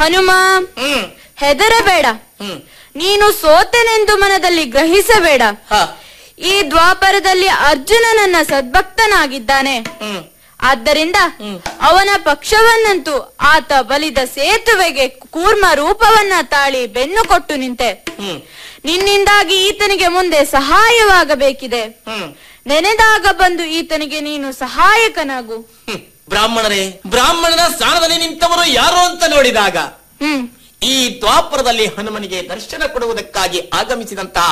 ಹನುಮ ಹ್ಮ್ ಹೆದರಬೇಡ ಹ್ಮ್ ನೀನು ಸೋತೆನೆಂದು ಮನದಲ್ಲಿ ಗ್ರಹಿಸಬೇಡ ಹ ಈ ದ್ವಾಪರದಲ್ಲಿ ಅರ್ಜುನ ನನ್ನ ಸದ್ಭಕ್ತನಾಗಿದ್ದಾನೆ ಹ್ಮ್ ಆದ್ದರಿಂದ ಅವನ ಪಕ್ಷವನ್ನಂತೂ ಆತ ಬಲಿದ ಸೇತುವೆಗೆ ಕೂರ್ಮ ರೂಪವನ್ನ ತಾಳಿ ಬೆನ್ನು ಕೊಟ್ಟು ನಿಂತೆ ಹ್ಮ್ ನಿನ್ನಿಂದಾಗಿ ಈತನಿಗೆ ಮುಂದೆ ಸಹಾಯವಾಗಬೇಕಿದೆ ಹ್ಮ್ ನೆನೆದಾಗ ಬಂದು ಈತನಿಗೆ ನೀನು ಸಹಾಯಕನಾಗು ಹ್ಮ್. ಬ್ರಾಹ್ಮಣರೇ ಬ್ರಾಹ್ಮಣನ ಸ್ಥಾನದಲ್ಲಿ ನಿಂತವರು ಯಾರು ಅಂತ ನೋಡಿದಾಗ ಹ್ಮ್ ಈ ದ್ವಾಪರದಲ್ಲಿ ಹನುಮನಿಗೆ ದರ್ಶನ ಕೊಡುವುದಕ್ಕಾಗಿ ಆಗಮಿಸಿದಂತಹ